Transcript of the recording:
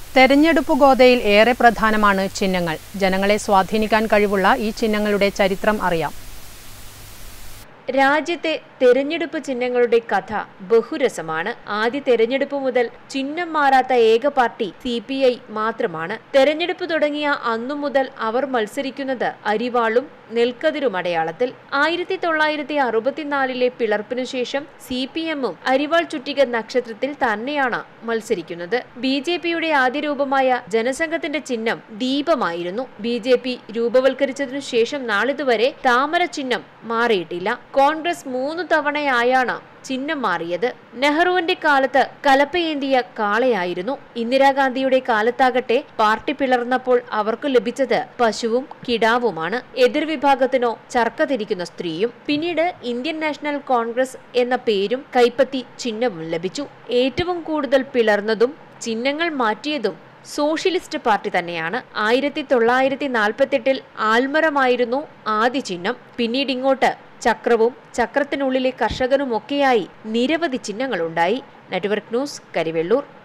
തെരഞ്ഞെടുപ്പ് ഗോതയിൽ ഏറെ പ്രധാനമാണ് ചിഹ്നങ്ങൾ ജനങ്ങളെ സ്വാധീനിക്കാൻ കഴിവുള്ള ഈ ചിഹ്നങ്ങളുടെ ചരിത്രം അറിയാം രാജ്യത്തെ തെരഞ്ഞെടുപ്പ് ചിഹ്നങ്ങളുടെ കഥ ബഹുരസമാണ് ആദ്യ തെരഞ്ഞെടുപ്പ് മുതൽ ചിഹ്നം മാറാത്ത ഏക പാർട്ടി സി പി ഐ മാത്രമാണ് തെരഞ്ഞെടുപ്പ് തുടങ്ങിയ അന്നു മുതൽ അവർ മത്സരിക്കുന്നത് അരിവാളും നെൽക്കതിരും അടയാളത്തിൽ ആയിരത്തി തൊള്ളായിരത്തി അറുപത്തിനാലിലെ പിളർപ്പിനു ശേഷം സി പി എമ്മും അരിവാൾ ചുറ്റിക നക്ഷത്രത്തിൽ തന്നെയാണ് മത്സരിക്കുന്നത് ബി ജെ പിയുടെ ആദ്യ രൂപമായ ജനസംഘത്തിന്റെ ചിഹ്നം ദീപമായിരുന്നു ബി ജെ പി രൂപവൽക്കരിച്ചതിനു ശേഷം നാളിതുവരെ താമര ചിഹ്നം മാറിയിട്ടില്ല കോൺഗ്രസ് മൂന്ന് തവണയായാണ് ചിഹ്നം മാറിയത് നെഹ്റുവിന്റെ കാലത്ത് കലപ്പയേന്തിയ കാളയായിരുന്നു ഇന്ദിരാഗാന്ധിയുടെ കാലത്താകട്ടെ പാർട്ടി പിളർന്നപ്പോൾ അവർക്ക് ലഭിച്ചത് പശുവും കിടാവുമാണ് എതിർവിഭാഗത്തിനോ ചർക്ക തിരിക്കുന്ന സ്ത്രീയും പിന്നീട് ഇന്ത്യൻ നാഷണൽ കോൺഗ്രസ് എന്ന പേരും കൈപ്പത്തി ചിഹ്നവും ലഭിച്ചു ഏറ്റവും കൂടുതൽ പിളർന്നതും ചിഹ്നങ്ങൾ മാറ്റിയതും സോഷ്യലിസ്റ്റ് പാർട്ടി തന്നെയാണ് ആയിരത്തി തൊള്ളായിരത്തി നാൽപ്പത്തെട്ടിൽ ആൽമരമായിരുന്നു ആദ്യ ചിഹ്നം പിന്നീട് ഇങ്ങോട്ട് ചക്രവും ചക്രത്തിനുള്ളിലെ കർഷകനുമൊക്കെയായി നിരവധി ചിഹ്നങ്ങളുണ്ടായി നെറ്റ്വർക്ക് ന്യൂസ് കരിവെള്ളൂർ